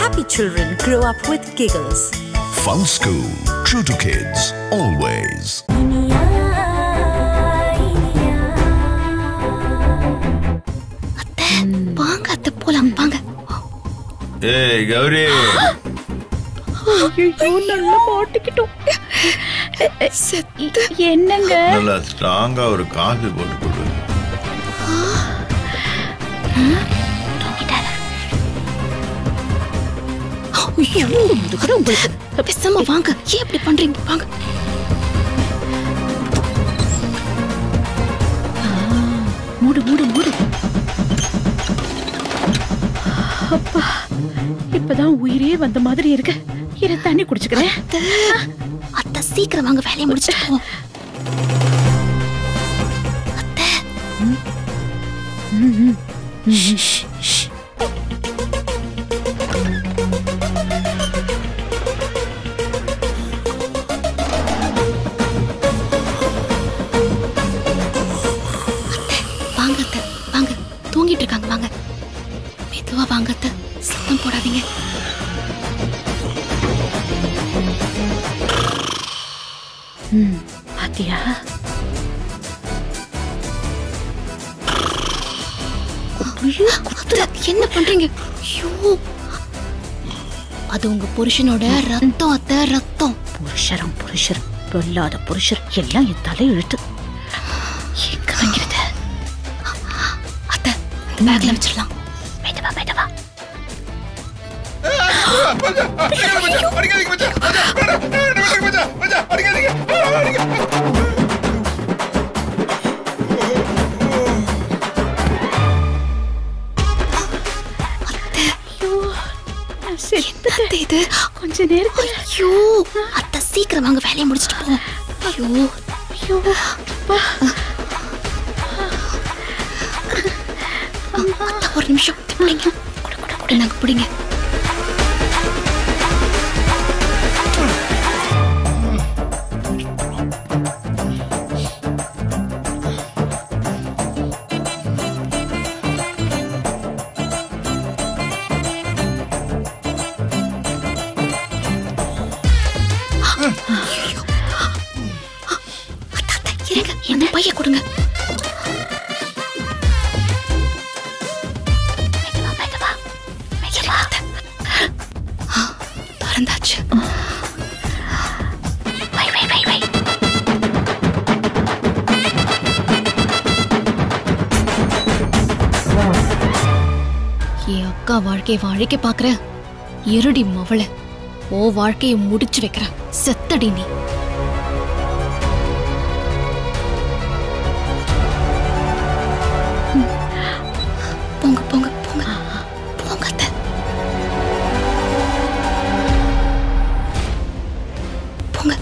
Happy children grow up with giggles. Fun School. True to kids. Always. வாங்க அத்தை போலாம் வாங்க ஏய் கௌரி ஐயோ நல்லா மாட்டிக்கிட்டோம் செத்து என்னங்க நல்லா ஸ்ட்ராங்கா ஒரு காஃபி போட்டு கொடு ஐயோ முதுகுற உங்களுக்கு பேசாம வாங்க ஏன் இப்படி பண்றீங்க வாங்க மூடு மூடு மூடு அப்பா இப்பதான் உயிரே வந்த மாதிரி இருக்கு இரு தண்ணி குடிச்சுக்கிறேன் அத்தை அத்தை சீக்கிரம் வாங்க வேலையை முடிச்சுட்டு போவோம் அத்தை ஷ், ஷ். அத்தை, வாங்க அத்தை வாங்க தூங்கிட்டு இருக்காங்க வாங்க மெதுவா வாங்க அத்தை சத்தம் போடாதீங்க பாத்தியா அத்தை, என்ன பண்றீங்க ஐயோ அது உங்க புருஷனோட ரத்தம் அத்தை ரத்தம் புருஷரும் புருஷர் பொல்லாத புருஷர் எல்லாம் என் தலை இழுத்து எங்க வைக்கிறது அத்தை இந்த பேக்ல வச்சிடலாம் மெதுவா மெதுவா அத்தை நான் செத்துட்டேன். அத்தை இது கொஞ்ச நேரத்துல ஐயோ அத்தை சீக்கிரம் வாங்க வேலையை முடிச்சிட்டு போவோம் ஐயோ ஐயோ அப்பா. அத்தை ஒரு நிமிஷம் இது பிடிங்க குடு குடு குடு நாங்க பிடிங்க அத்தை, அத்தை, இருங்க என்ன பைய கொடுங்க மெதுவா, மெதுவா. மெதுவா, அத்தை. ஆ, திறந்தாச்சு வை வை வை வை என் அக்கா வாழ்க்கையை வாழைக்க பாக்குற இருடி மவள ஓ வாழ்க்கையை முடிச்சு வைக்கிற செத்தடி நீ போங்க போங்க போங்க போங்க அத்தை போங்க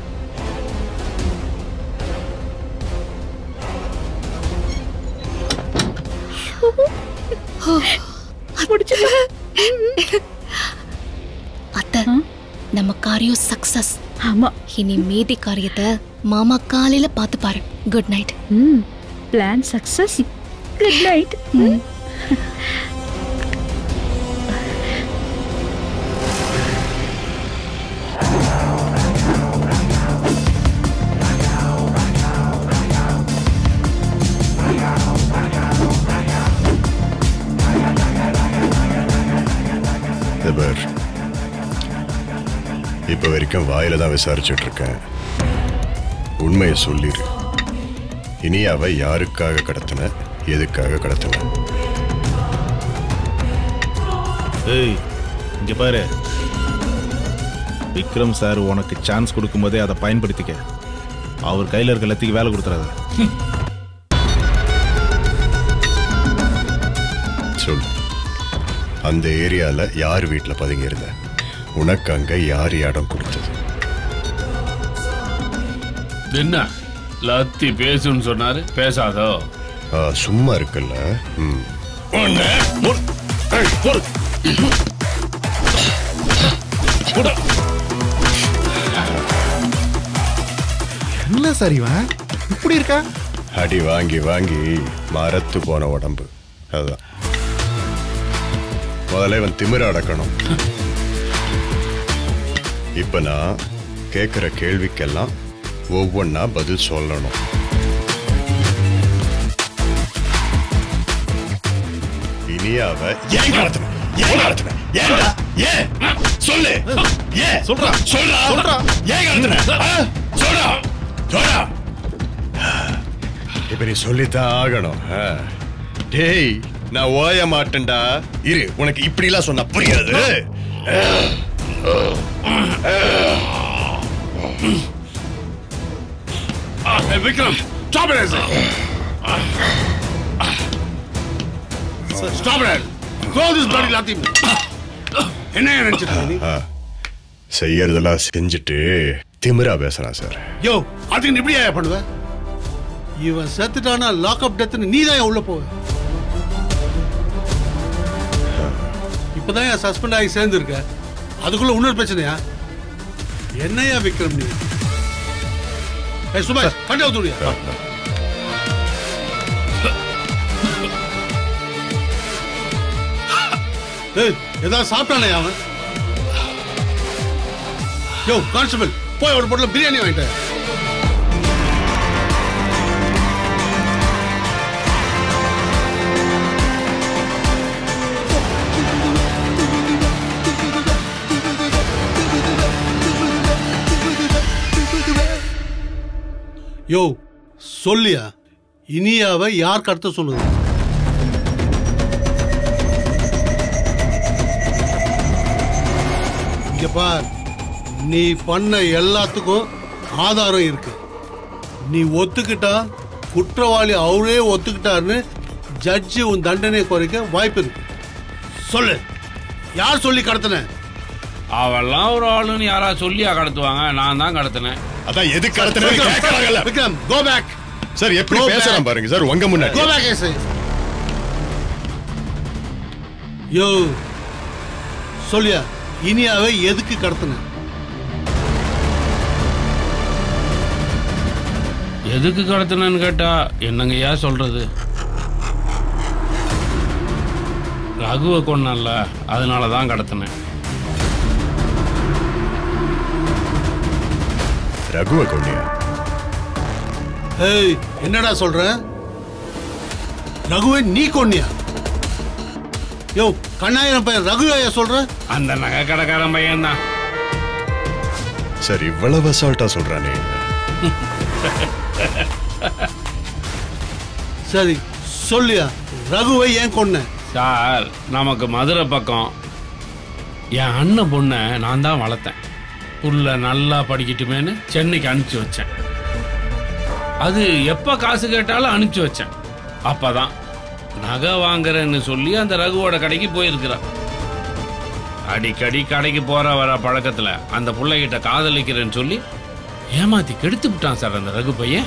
அத்தை நம்ம காரியம் சக்சஸ் ஆமா இனி மீதி காரியத்தை மாமா காலையில பார்த்து பாரு குட் நைட் ம் பிளான் சக்சஸ் குட் நைட் இந்த பார் இப்போ வரைக்கும் வாயில தான் விசாரிச்சுட்டு இருக்கேன் உண்மையை சொல்லிடு இனி அவ யாருக்காக கடத்தின எதுக்காக கடத்தின ஏய் இங்க பாரு விக்ரம் சார் உனக்கு சான்ஸ் கொடுக்கும்போதே அதை பயன்படுத்திக்க அவர் கையில் இருக்க எல்லாத்துக்கும் வேலை கொடுத்துறாத சொல் அந்த ஏரியால யார் வீட்டில் பதுங்கி இருந்த உனக்கு அங்க யார் இடம் கொடுத்தது என்ன லத்தி பேசுன்னு சொன்னாரு பேசாதோ ஆ, சும்மா இருக்குல்ல ம் என்ன சார் இவன் இப்படி இருக்கா அடி வாங்கி வாங்கி மரத்து போன உடம்பு அதுதான் முதல்ல இவன் திமிர அடக்கணும் இப்ப நான் கேட்கிற கேள்விக்கெல்லாம் ஒவ்வொன்றா பதில் சொல்லணும் இனியாவ ஏன் கடத்தின ஏன் கடத்தின ஏன்டா ஏன் சொல்லு ஏன் சொல்றா. சொல்றா சொல்றா. ஏன் கடத்தின ஆ? சொல்றா சொல்றா இப்ப நீ சொல்லித்தான் ஆகணும் ஆ. டேய் நான் ஓய மாட்டேன்டா இரு உனக்கு இப்படி எல்லாம் சொன்னா புரியாது Hey, Vikram, stop it, I say. Stop it. Throw this bloody lathi. என்ன நினைச்சிட்டு நீ செய்யறதெல்லாம் செஞ்சுட்டு திமிரா பேசுறான் சார் யோ அதுக்கு நீ இப்படி ஏன் பண்ணுவ இவன் செத்துட்டானா லாக்அப் டெத்னு நீ தான் உள்ள போவ இப்பதான் என் சஸ்பெண்ட் ஆகி சேர்ந்துருக்க அதுக்குள்ள இன்னொரு பிரச்சனையா என்னையா விக்ரம் நீ ஏய் சுபாஷ் கண்டி அவுத்துடியா ஏய் ஏதாவது சாப்பிட்டானே அவன் யோ கான்ஸ்டபிள் போய் ஒரு பொருள் பிரியாணி வாங்கிட்டு வா. யோ சொல்லியா இனியாவை யார் கடத்த சொல்லுது இங்க பார் நீ பண்ண எல்லாத்துக்கும் ஆதாரம் இருக்கு நீ ஒத்துக்கிட்டா குற்றவாளி அவரே ஒத்துக்கிட்டாருன்னு ஜட்ஜி உன் தண்டனை குறைக்க வாய்ப்பு இருக்கு சொல்லு யார் சொல்லி கடத்தின அவெல்லாம் ஒரு ஆளுன்னு யாரா சொல்லியா கடத்துவாங்க நான் தான் கடத்தினேன் அதான் எது கடத்தினு கேட்கறாங்கல்ல விக்ரம் கோ பேக் சார் எப்படி Go back. பேசுறான் பாருங்க சார் உங்க முன்னாடி கோ பேக் ஏசை யோ சொல்லியா இனியாவை எதுக்கு கடத்தின எதுக்கு கடத்தினேன்னு கேட்டா என்னங்கய்யா சொல்றது ரகுவை கொன்னல்ல அதனால தான் கடத்தினேன் ரகுவ கொண்டியா ஏய் என்னடா சொல்ற ரகுவை நீ கொன்னியா யோ கண்ணாயிரம் பையன் ரகுவையா சொல்ற அந்த நகை கடைக்காரன் பையன் தான் சார் இவ்வளவு அசால்ட்டா சொல்றானே சரி சொல்லியா ரகுவை ஏன் கொன்ன சார் நமக்கு மதுரை பக்கம் என் அண்ணன் பொண்ணை நான் தான் வளர்த்தேன் புள்ள நல்லா படிக்கட்டுமேன்னு சென்னைக்கு அனுப்பிச்சி வச்சேன் அது எப்போ காசு கேட்டாலும் அனுப்பிச்சி வச்சேன் அப்பதான் நகை வாங்குறேன்னு சொல்லி அந்த ரகுவோட கடைக்கு போயிருக்கிறான் அடிக்கடி கடைக்கு போற வர பழக்கத்துல அந்த பிள்ளைகிட்ட காதலிக்கிறேன்னு சொல்லி ஏமாத்தி கெடுத்து விட்டான் சார் அந்த ரகு பையன்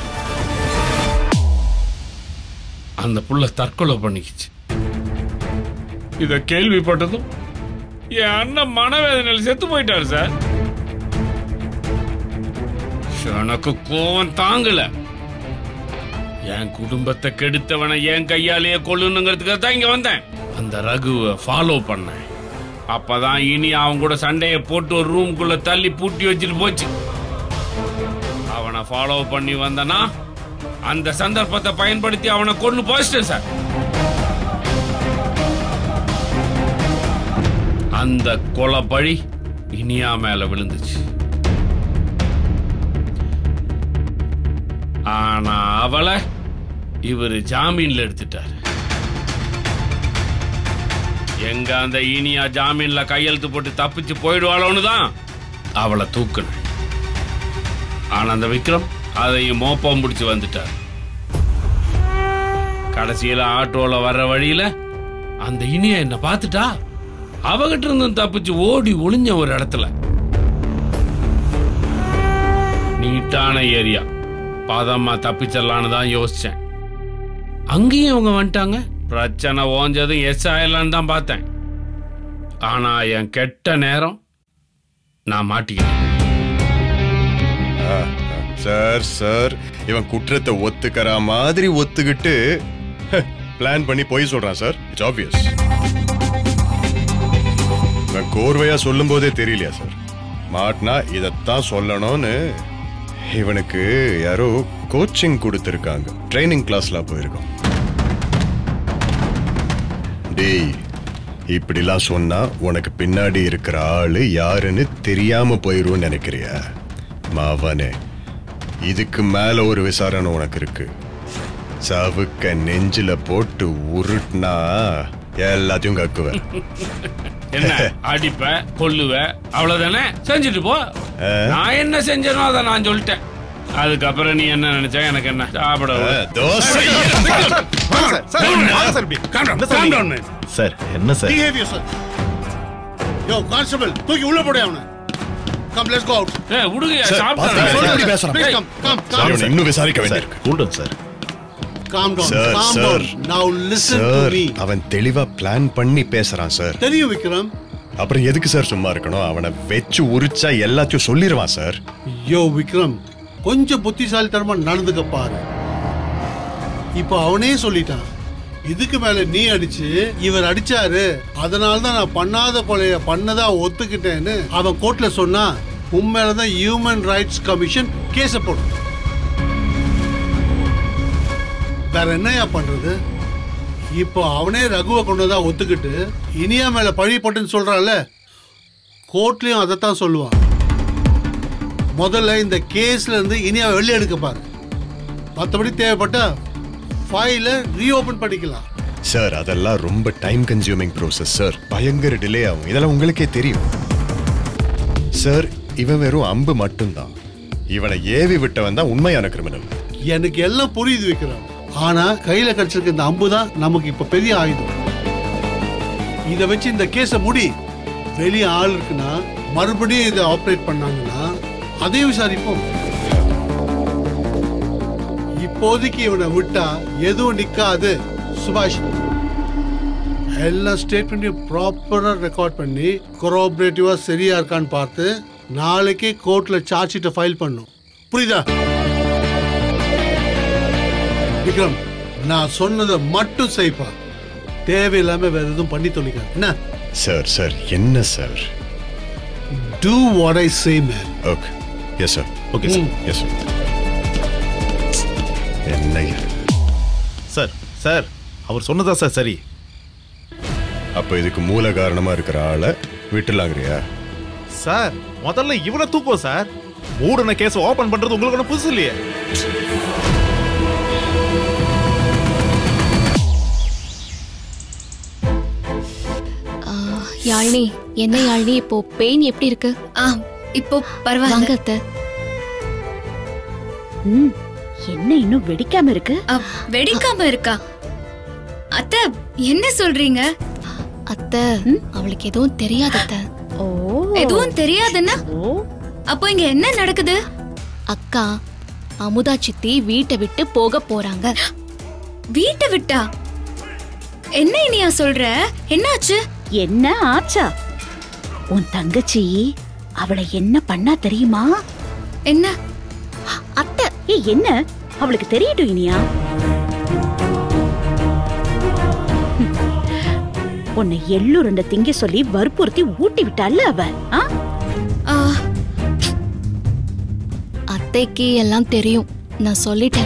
அந்த புள்ள தற்கொலை பண்ணிக்கிச்சு இத கேள்விப்பட்டதும் என் அண்ணன் மனவேதனையில் செத்து போயிட்டாரு சார் எனக்கு கோவம் தாங்கல என் குடும்பத்தை கெடுத்தவனை என் கையாலேயே கொல்லணுங்கிறதுக்காக தான் இங்க வந்தேன் அந்த ரகுவை ஃபாலோ பண்ணேன் அப்பதான் இனி அவன் கூட சண்டையை போட்டு ஒரு ரூம்குள்ள தள்ளி பூட்டி வச்சுட்டு போச்சு அவனை ஃபாலோ பண்ணி வந்தனா அந்த சந்தர்ப்பத்தை பயன்படுத்தி அவனை கொண்டு போச்சிட்டேன் சார் அந்த கொலை பழி இனியா மேல விழுந்துச்சு ஆனா அவளை இவரு ஜாமீன்ல எடுத்துட்டாரு எங்க அந்த இனியா ஜாமீன்ல கையெழுத்து போட்டு தப்பிச்சு போயிடுவாளோன்னு தான் அவளை தூக்குனேன் ஆனா அந்த விக்ரம் அதையும் மோப்பம் பிடிச்சு வந்துட்டார் கடைசியில ஆட்டோல வர்ற வழியில அந்த இனியா என்ன பார்த்துட்டா அவகிட்ட இருந்தும் தப்பிச்சு ஓடி ஒளிஞ்ச ஒரு இடத்துல நீட்டான ஏரியா பாதம்மா தப்பிச்சிடலான்னு தான் யோசிச்சேன் அங்கேயும் அவங்க வந்துட்டாங்க பிரச்சனை ஓஞ்சதும் எஸ் ஆயிடலான்னு தான் பார்த்தேன் ஆனா என் கெட்ட நேரம் நான் மாட்டிக்கிட்டேன் சார் சார் இவன் குற்றத்தை ஒத்துக்கிற மாதிரி ஒத்துக்கிட்டு பிளான் பண்ணி போய் சொல்றான் சார் இட்ஸ் ஆப்வியஸ் நான் கோர்வையா சொல்லும் போதே தெரியலையா சார் மாட்டினா இதைத்தான் சொல்லணும்னு இவனுக்கு யாரோ கோச்சிங் கொடுத்துருக்காங்க ட்ரைனிங் கிளாஸ்லாம் போயிருக்கோம் டேய் இப்படிலாம் சொன்னா உனக்கு பின்னாடி இருக்கிற ஆளு யாருன்னு தெரியாம போயிரும்னு நினைக்கிறியா மாவனே இதுக்கு மேல ஒரு விசாரணை உனக்கு இருக்கு சவுக்க நெஞ்சில போட்டு உருட்டுனா எல்லாத்தையும் கக்குவேன் என்ன அடிப்ப கொல்லுவ அவ்வளவுதானே செஞ்சுட்டு போ நான் என்ன செஞ்சேனோ அதை நான் சொல்லிட்டேன் அதுக்கப்புறம் நீ என்ன நினைச்சா எனக்கு என்ன சாப்பிட வா. தோசை சார் என்ன sir Behave yourself. Yo, constable, தூக்கி உள்ள போடு அவனை. Come, let's go out. ஏய், விடுங்கய்யா, சார், சாப்பிட்டாங்க. பாத்தீங்களா, எப்படி பேசுறான்? Please come, come, sir, come. இவனை இன்னும் விசாரிக்க சார் வேண்டியிருக்கு cool down sir Calm down, sir calm sir down. Now listen to sir me. அவன் தெளிவா பிளான் பண்ணி பேசுறான் சார் தெரியும் விக்ரம் அப்புறம் எதுக்கு சார் சும்மா இருக்கணும் அவனை வெச்சு உரிச்சா எல்லாத்தையும் சொல்லிடுவான் சார் யோ விக்ரம் கொஞ்சம் புத்திசாலித்தனமா நடந்துக்க பாரு இப்போ அவனே சொல்லிட்டான் இதுக்கு மேல நீ அடிச்சு இவர் அடிச்சாரு அதனால தான் நான் பண்ணாத கொலைய பண்ணதா ஒத்துக்கிட்டேன்னு அவன் கோர்ட்ல சொன்னா உன் மேலதான் ஹியூமன் ரைட்ஸ் கமிஷன் கேஸ போடும் வேற என்னையா பண்றது இப்போ அவனே ரகுவை கொண்டதா ஒத்துக்கிட்டு இனியா மேல பழி போட்டுன்னு சொல்றான்ல கோர்ட்லயும் அதைத்தான் சொல்லுவான் முதல்ல இந்த கேஸ்ல இருந்து இனியா வெளியே எடுக்க பாரு மற்றபடி தேவைப்பட்டா ஃபைலை ரீஓபன் பண்ணிக்கலாம் சார் அதெல்லாம் ரொம்ப டைம் கன்சியூமிங் ப்ரோசஸ் சார் பயங்கர டிலே ஆகும் இதெல்லாம் உங்களுக்கே தெரியும் சார் இவன் வெறும் அம்பு மட்டும்தான் இவனை ஏவி விட்டவன் தான் உண்மையான கிரிமினல் எனக்கு எல்லாம் புரியுது வைக்கிறோம் ஆனா கையில கிடைச்சிருக்க இந்த அம்பு தான் நமக்கு இப்ப பெரிய ஆயுதம் இதை வச்சு இந்த கேஸை முடி வெளியே ஆள் இருக்குன்னா மறுபடியும் இதை ஆப்ரேட் பண்ணாங்கன்னா அதையும் விசாரிப்போம் இப்போதைக்கு இவனை விட்டா எதுவும் நிக்காது சுபாஷ் எல்லா ஸ்டேட்மெண்ட்டையும் ப்ராப்பரா ரெக்கார்ட் பண்ணி கொரோபரேட்டிவா சரியா இருக்கான்னு பார்த்து நாளைக்கே கோர்ட்ல சார்ஜ் ஷீட்டை ஃபைல் பண்ணும் புரியுதா விக்ரம் நான் சொன்னதை மட்டும் செய்ப்பா தேவையில்லாம வேற எதுவும் பண்ணி தொலைக்காது என்ன சார் சார் என்ன sir do what I say man okay yes sir okay sir yes sir என்ன இது? சார் சார் அவர் சொன்னதா சார் சரி அப்ப இதுக்கு மூல காரணமா இருக்கிற ஆளை விட்டுலாங்கிறியா சார் முதல்ல இவனை தூக்குவோம் சார் மூடன கேஸ் ஓபன் பண்றது உங்களுக்கு ஒன்றும் புதுசு இல்லையே யாழினி என்ன யாழினி இப்போ பெயின் எப்படி இருக்கு ஆ இப்போ பரவாயில்ல வாங்க அத்தை ம் என்ன இன்னும் வெடிக்காம இருக்கு அ, வெடிக்காம இருக்கா அத்தை என்ன சொல்றீங்க அத்தை அவளுக்கு எதுவும் தெரியாது அத்தை ஓ எதுவும் தெரியாதுன்னா ஓ அப்போ இங்க என்ன நடக்குது அக்கா அமுதா சித்தி வீட்டை விட்டு போக போறாங்க வீட்டை விட்டா என்ன இனியா சொல்ற என்னாச்சு என்ன ஆச்சா உன் தங்கச்சி அவளை என்ன பண்ணா தெரியுமா என்ன அத்தை ஏ என்ன அவளுக்கு தெரியட்டும் இனியா ஹம். உன்னை எள்ளுருண்ட திங்க சொல்லி வற்புறுத்தி ஊட்டி விட்டால அவ ஆ? ஆ, அத்தைக்கு எல்லாம் தெரியும் நான் சொல்லிட்டேன்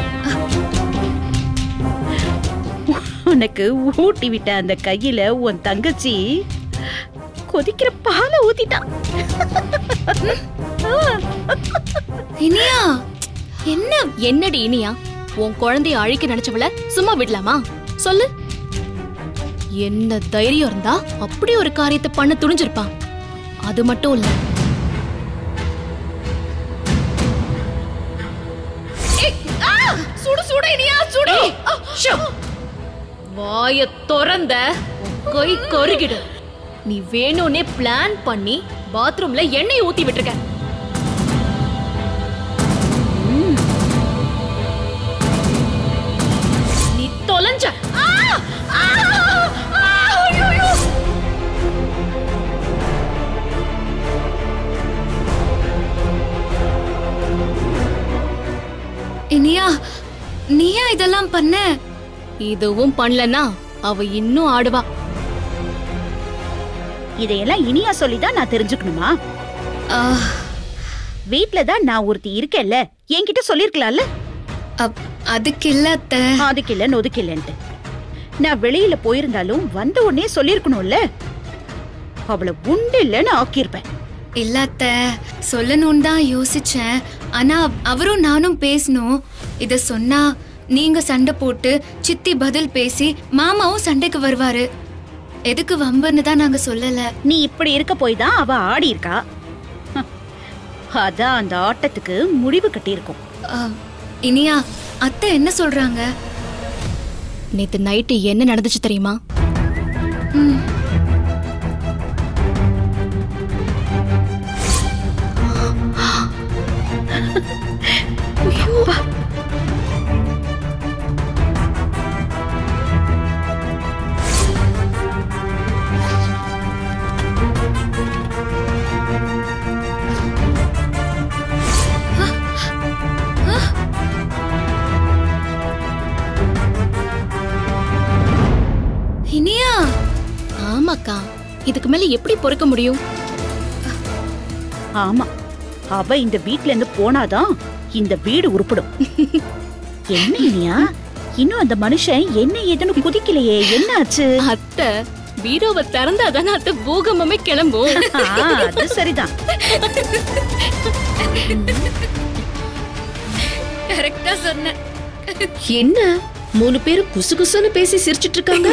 உனக்கு ஊட்டி விட்ட அந்த கையில உன் தங்கச்சி கொதிக்கிற பாலை ஊத்திட்டான் இனியா என்ன என்னடி இனியா உன் குழந்தைய அழிக்க நினைச்சவள சும்மா விடலாமா சொல்லு என்ன தைரியம் இருந்தா அப்படி ஒரு காரியத்தை பண்ண துணிஞ்சிருப்பான் அது மட்டும் இல்ல சுடு சுடு இனியா சுடு வாய திறந்த உன் கை கருகிடு நீ வேணும்னே பிளான் பண்ணி பாத்ரூம்ல எண்ணெய் ஊத்தி விட்டுருக்க நீ தொலைஞ்ச ஆ! ஆ! ஆ! ஐயையோ! இனியா நீயா இதெல்லாம் பண்ண இதுவும் பண்ணலனா அவ இன்னும் ஆடுவா இதையெல்லாம் இனியா சொல்லிதான் நான் தெரிஞ்சுக்கணுமா ஆ, வீட்ல தான் நான் ஒருத்தி இருக்கேன்ல என்கிட்ட சொல்லிருக்கலாம்ல அப்- அதுக்கு இல்ல அத்தை அதுக்கு இல்ல நொதுக்கு இல்லன்ட்டு நான் வெளியில போயிருந்தாலும் வந்த உடனே சொல்லிருக்கணும்ல அவளை உண்டு இல்லைன்னு ஆக்கியிருப்பேன் இல்ல அத்தை சொல்லணும்னு தான் யோசிச்சேன் ஆனா அவரும் நானும் பேசணும் இத சொன்னா நீங்க சண்டை போட்டு சித்தி பதில் பேசி மாமாவும் சண்டைக்கு வருவாரு எதுக்கு வம்புன்னு தான் நாங்க சொல்லல நீ இப்படி இருக்க போய் தான் அவ ஆடி இருக்கா ஹம். அதான் அந்த ஆட்டத்துக்கு முடிவு கட்டியிருக்கும் ஆ, இனியா அத்தை என்ன சொல்றாங்க நேத்து நைட்டு என்ன நடந்துச்சு தெரியுமா ம், இனியா ஆமாக்கா இதுக்கு மேல எப்படி பொறுக்க முடியும் ஆமா அவ இந்த வீட்ல இருந்து போனாதான் இந்த வீடு உருப்படும் என்ன இனியா இன்னும் அந்த மனுஷன் என்ன ஏதுன்னு குதிக்கலையே என்ன ஆச்சு அத்தை பீரோவை திறந்தா தானே அத்தை பூகம்பமே கிளம்பும் ஆ, அது சரிதான் கரெக்டா சொன்ன என்ன மூணு பேரும் குசு குசுன்னு பேசி சிரிச்சிட்டு இருக்காங்க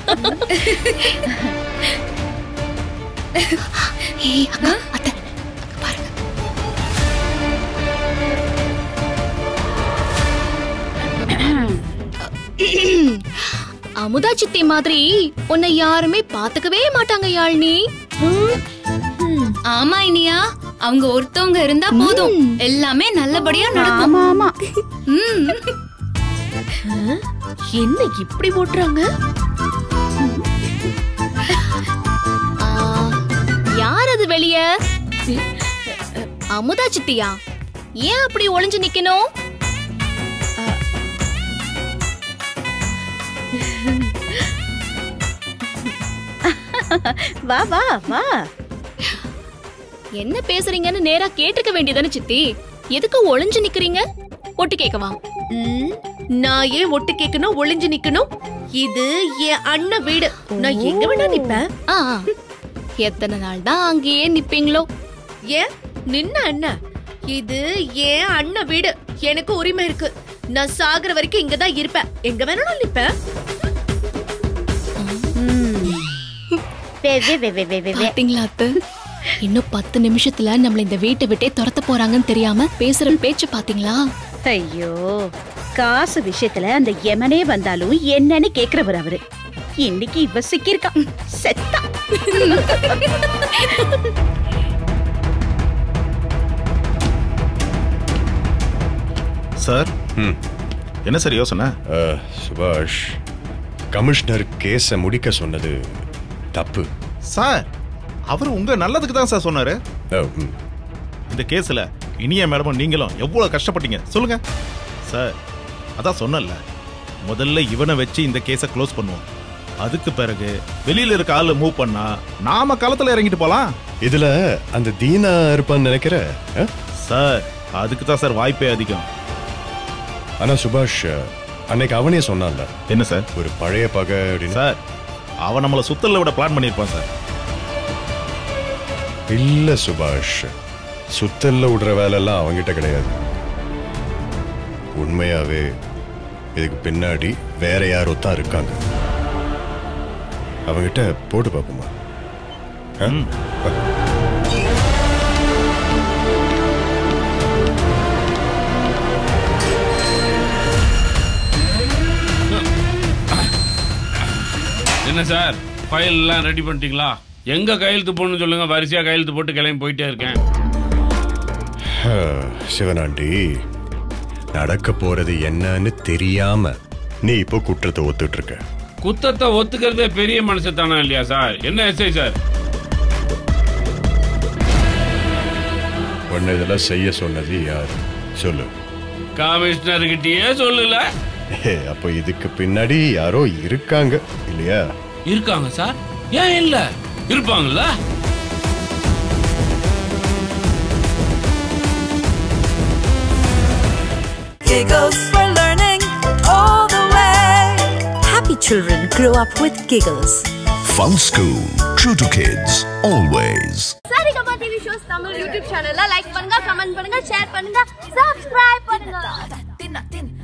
ஏய் அக்கா அத்தை அங்க பாருங்க அமுதா சித்தி மாதிரி உன்னை யாருமே பாத்துக்கவே மாட்டாங்க யாழ்னி ஆமா இனியா அவங்க ஒருத்தவங்க இருந்தா போதும் எல்லாமே நல்லபடியா நடக்கும் ஆமா ஆமா ம். என்ன இப்படி ஓட்டுறாங்க ஆ, யார் அது வெளிய அமுதா சித்தியா ஏன் அப்படி ஒளிஞ்சு நிக்கணும் வா வா வா என்ன பேசுறீங்கன்னு நேரா கேட்டுக்க வேண்டியதானே சித்தி எதுக்கு ஒளிஞ்சு நிக்கிறீங்க ஒட்டு கேட்கவா ம், நான் ஏன் ஒட்டு கேட்கணும் ஒளிஞ்சு நிக்கணும் இது என் அண்ணன் வீடு நான் எங்க வேணா நிப்பேன் ஆ ஆ. எத்தனை நாள் தான் அங்கேயே நிப்பீங்களோ ஏன் நின்ன அண்ணன் இது என் அண்ணன் வீடு எனக்கு உரிமை இருக்கு நான் சாகுற வரைக்கும் இங்கதான் இருப்பேன் எங்க வேணாலும் நிப்பேன் வே வே வே வே வே வே வே பாத்தீங்களா அத்தை இன்னும் பத்து நிமிஷத்துல நம்மள இந்த வீட்டை விட்டே துரத்த போறாங்கன்னு தெரியாம பேசுற பேச்சு பாத்தீங்களா ஐயோ காசு விஷயத்துல அந்த யமனே வந்தாலும் என்னன்னு கேக்குறவர் அவரு இன்னைக்கு இவ சிக்கியிருக்கா செத்தா சார் ம். என்ன சார் யோசனை அஹ், சுபாஷ் கமிஷனர் கேஸை முடிக்க சொன்னது தப்பு சார் அவர் உங்க நல்லதுக்கு தான் சார் சொன்னாரு அஹ், ம். இந்த கேஸ்ல இனிய மேடமும் நீங்களும் எவ்வளவு கஷ்டப்பட்டீங்க சொல்லுங்க சார் அதான் சொன்னல முதல்ல இவனை வச்சு இந்த கேஸை க்ளோஸ் பண்ணுவோம் அதுக்கு பிறகு வெளியில இருக்க ஆளு மூவ் பண்ணா நாம களத்துல இறங்கிட்டு போலாம் இதுல அந்த தீனா இருப்பான்னு நினைக்கிற அஹ்? சார் அதுக்கு தான் சார் வாய்ப்பே அதிகம் ஆனா சுபாஷ் அன்னைக்கு அவனே சொன்னான்ல என்ன சார் ஒரு பழைய பகை அப்படின்னு சார் அவன் நம்மள சுத்தல விட பிளான் பண்ணியிருப்பான் சார் இல்ல சுபாஷ் சுத்தல்ல விடுற வேலையெல்லாம் அவங்கிட்ட கிடையாது உண்மையாவே இதுக்கு பின்னாடி வேற யாரோ தான் இருக்காங்க அவங்கிட்ட போட்டு பார்ப்போமா ஆ? ம். வா. என்ன சார் ஃபைல் எல்லாம் ரெடி பண்ணிட்டீங்களா எங்க கையெழுத்து போடணும்னு சொல்லுங்க வரிசையா கையெழுத்து போட்டு கிளம்பி போயிட்டே இருக்கேன் சிவனாண்டி நடக்க போறது என்னன்னு தெரியாம நீ இப்போ குற்றத்தை ஒத்துட்டு இருக்க குத்தத்தை ஒத்துக்கிறதே பெரிய மனுஷத்தானா இல்லையா சார் என்ன எஸ்ஐ சார் உன்னை இதெல்லாம் செய்ய சொன்னது யார் சொல்லு கமிஷனர்கிட்டயே சொல்லல ஏ, அப்போ இதுக்கு பின்னாடி யாரோ இருக்காங்க இல்லையா இருக்காங்க சார் ஏன் இல்ல இருப்பாங்கல்ல Giggles for learning all the way. Happy children grow up with giggles. Fun School. True to kids. Always. Saregama TV shows Tamil YouTube சேனல்ல லைக் பண்ணுங்க கமெண்ட் பண்ணுங்க ஷேர் பண்ணுங்க சப்ஸ்கிரைப் பண்ணுங்க